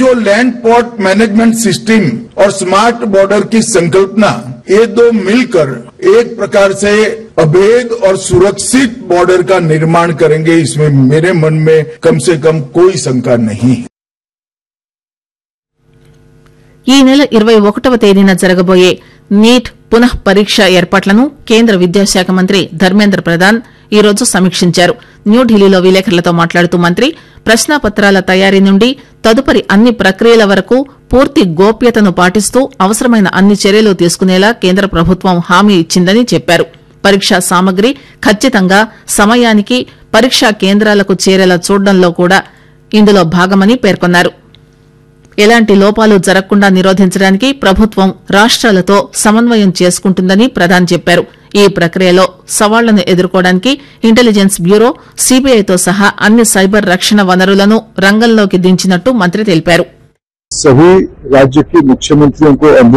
जो land port management system और smart border की संकल्पना ये दो मिलकर एक प्रकार से अभेद और सुरक्षित बॉर्डर का निर्माण करेंगे इसमें मेरे मन में कम से कम कोई शंका नहीं है ఈ నెల ఇరవై ఒకటవ తేదీన జరగబోయే నీట్ పునః పరీక్ష ఏర్పాట్లను కేంద్ర విద్యాశాఖ మంత్రి ధర్మేంద్ర ప్రధాన్ ఈ రోజు సమీక్షించారు న్యూఢిల్లీలో విలేకరులతో మాట్లాడుతూ మంత్రి ప్రశ్నాపత్రాల తయారీ నుండి తదుపరి అన్ని ప్రక్రియల వరకు పూర్తి గోప్యతను పాటిస్తూ అవసరమైన అన్ని చర్యలు తీసుకునేలా కేంద్ర ప్రభుత్వం హామీ ఇచ్చిందని చెప్పారు పరీక్షా సామగ్రి ఖచ్చితంగా సమయానికి పరీక్షా కేంద్రాలకు చేరేలా చూడడంలో కూడా ఇందులో భాగమని పేర్కొన్నారు ఎలాంటి లోపాలు జరగకుండా నిరోధించడానికి ప్రభుత్వం రాష్ట్రాలతో సమన్వయం చేసుకుంటుందని ప్రధాన్ చెప్పారు ఈ ప్రక్రియలో సవాళ్లను ఎదుర్కోవడానికి ఇంటెలిజెన్స్ బ్యూరో సీబీఐతో సహా అన్ని సైబర్ రక్షణ వనరులను రంగంలోకి దించినట్టు మంత్రి తెలిపారు सभी राज्य के मुख्यमंत्रियों को और